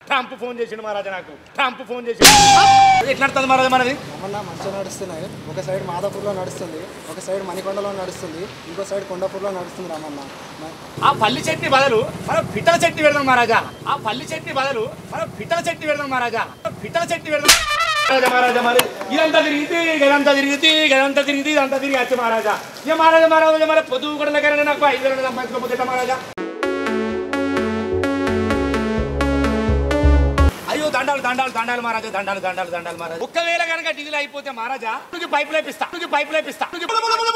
Trump phone చేసిండు మహారాజా నాకు Trump phone చేసిండు ఎట్లా నడుతుంది మహారాజా మనది ఏమన్నా మంచిగా నడుస్తున్నాయి ఒక సైడ్ మాదాపూర్లో నడుస్తుంది ఒక సైడ్ మణికొండలో నడుస్తుంది ఇంకో సైడ్ కొండాపూర్లో నడుస్తుంది రామన్న మ- ఆ పల్లి చట్నీ బదులు మనం పిట్టల చట్నీ పెడదాం మహారాజా ఆ పల్లి చట్నీ బదులు మనం పిట్టల చట్నీ పెడదాం మహారాజా పిట్టల చట్నీ పెడదాం మహారాజా మహారాజా మరి ఇదంతా తిరిగితే ఇదంతా తిరిగితే ఇదంతా తిరిగితే ఇదంతా తిరిగి వచ్చి మహారాజా ఇక మహారాజా మహారాజా మరి పొద్దు కూడా దగ్గర నాకు ఐదు వేల సంపాదించుకోపోతే మహారాజా అయ్యో దండాలు దండాలు దండాలు మహారాజా దండాలు దండాలు దండాలు మహారాజా ఒక్కవేళ కనుక డీజిల్ అయిపోతే మహారాజా నువ్వు పైపు లేపిస్తా నువ్వు పైపు లేపిస్తా నువ్వు